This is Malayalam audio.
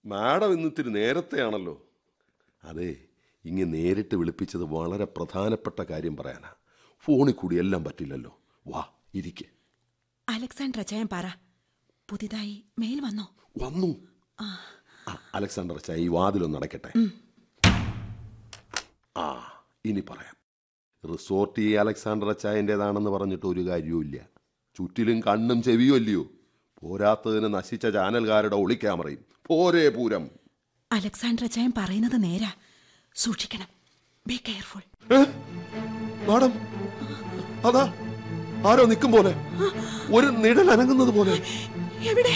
മാഡം ഇന്നിത്തിരി നേരത്തെയാണല്ലോ അതെ ഇങ്ങ് നേരിട്ട് വിളിപ്പിച്ചത് വളരെ പ്രധാനപ്പെട്ട കാര്യം പറയാനാ ഫോണിൽ കൂടി എല്ലാം പറ്റില്ലല്ലോ വാ ഇരിക്കെ അലക്സാണ്ടർ അച്ചായൻ പറ പുതിയതായി മെയിൽ വന്നോ വന്നു ആ, അലക്സാണ്ടർ അച്ഛാ ഈ വാതിലൊന്ന് അടയ്ക്കട്ടെ ആ ഇനി പറയാം റിസോർട്ട് ഈ അലക്സാണ്ടർ അച്ചായൻ്റെതാണെന്ന് പറഞ്ഞിട്ട് ഒരു കാര്യവുമില്ല ചുറ്റിലും കണ്ണും ചെവിയും അല്ലയോ പോരാത്തതിന് നശിച്ച ചാനൽകാരുടെ ഒളിക്യാമറയും പോരേ പൂരം അലക്സാണ്ടർ അച്ചായൻ പറയുന്നത് നേരാ സൂക്ഷിക്കണം ബി കെയർഫുൾ ഏ? മാഡം അതാ ആരോ നിൽക്കും പോലെ ഒരു നിഴൽ അനങ്ങുന്നത് പോലെ എവിടെ